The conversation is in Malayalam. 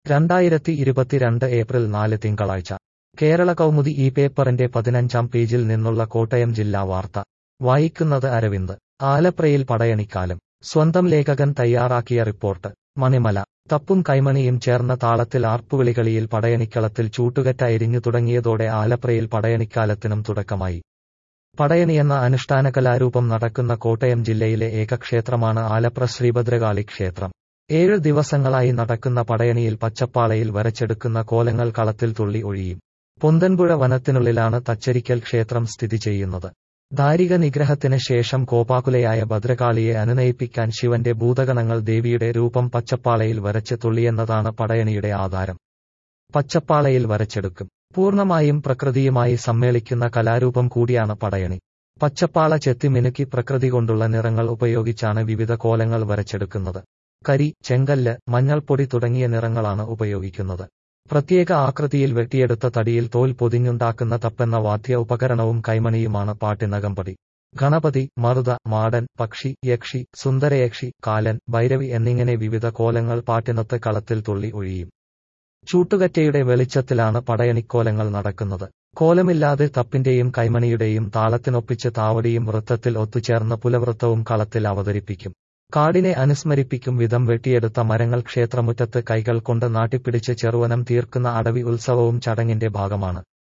രണ്ടായിരത്തി ഇരുപത്തിരണ്ട് ഏപ്രിൽ നാല് തിങ്കളാഴ്ച കേരള കൗമുദി ഈ പേപ്പറിന്റെ പതിനഞ്ചാം പേജിൽ നിന്നുള്ള കോട്ടയം ജില്ലാ വാർത്ത വായിക്കുന്നത് അരവിന്ദ് ആലപ്രയിൽ പടയണിക്കാലം സ്വന്തം ലേഖകൻ തയ്യാറാക്കിയ റിപ്പോർട്ട് മണിമല തപ്പും കൈമണിയും ചേർന്ന താളത്തിൽ ആർപ്പുവിളികളിയിൽ പടയണിക്കളത്തിൽ ചൂട്ടുകറ്റ എരിഞ്ഞു തുടങ്ങിയതോടെ ആലപ്രയിൽ പടയണിക്കാലത്തിനും തുടക്കമായി പടയണിയെന്ന അനുഷ്ഠാന കലാരൂപം നടക്കുന്ന കോട്ടയം ജില്ലയിലെ ഏക ക്ഷേത്രമാണ് ആലപ്ര ശ്രീഭദ്രകാളി ക്ഷേത്രം ഏഴ് ദിവസങ്ങളായി നടക്കുന്ന പടയണിയിൽ പച്ചപ്പാളയിൽ വരച്ചെടുക്കുന്ന കോലങ്ങൾ കളത്തിൽ തുള്ളി ഒഴിയും പൊന്തൻപുഴ വനത്തിനുള്ളിലാണ് തച്ചരിക്കൽ ക്ഷേത്രം സ്ഥിതി ചെയ്യുന്നത് ദാരിക നിഗ്രഹത്തിന് ശേഷം കോപാകുലയായ ഭദ്രകാളിയെ അനുനയിപ്പിക്കാൻ ശിവന്റെ ഭൂതഗണങ്ങൾ ദേവിയുടെ രൂപം പച്ചപ്പാളയിൽ വരച്ച് തുള്ളിയെന്നതാണ് പടയണിയുടെ ആധാരം പച്ചപ്പാളയിൽ വരച്ചെടുക്കും പൂർണ്ണമായും പ്രകൃതിയുമായി സമ്മേളിക്കുന്ന കലാരൂപം കൂടിയാണ് പടയണി പച്ചപ്പാള ചെത്തി മിനുക്കി പ്രകൃതി കൊണ്ടുള്ള നിറങ്ങൾ ഉപയോഗിച്ചാണ് വിവിധ കോലങ്ങൾ വരച്ചെടുക്കുന്നത് കരി ചെങ്കല്ല് മഞ്ഞൾപ്പൊടി തുടങ്ങിയ നിറങ്ങളാണ് ഉപയോഗിക്കുന്നത് പ്രത്യേക ആകൃതിയിൽ വെട്ടിയെടുത്ത തടിയിൽ തോൽ പൊതിഞ്ഞുണ്ടാക്കുന്ന തപ്പെന്ന വാദ്യ ഉപകരണവും കൈമണിയുമാണ് പാട്ടിനകമ്പടി ഗണപതി മറുത മാടൻ പക്ഷി യക്ഷി സുന്ദരയക്ഷി കാലൻ ഭൈരവി എന്നിങ്ങനെ വിവിധ കോലങ്ങൾ പാട്ടിനൊത്ത് കളത്തിൽ തുള്ളി ഒഴിയും ചൂട്ടുകറ്റയുടെ വെളിച്ചത്തിലാണ് പടയണിക്കോലങ്ങൾ നടക്കുന്നത് കോലമില്ലാതെ തപ്പിന്റെയും കൈമണിയുടെയും താളത്തിനൊപ്പിച്ച് താവടിയും വൃത്തത്തിൽ ഒത്തുചേർന്ന പുലവൃത്തവും കളത്തിൽ അവതരിപ്പിക്കും കാടിനെ അനുസ്മരിപ്പിക്കും വിധം വെട്ടിയെടുത്ത മരങ്ങൾ ക്ഷേത്രമുറ്റത്ത് കൈകൾ കൊണ്ട് നാട്ടിപ്പിടിച്ച് ചെറുവനം തീർക്കുന്ന അടവി ഉത്സവവും ചടങ്ങിന്റെ ഭാഗമാണ്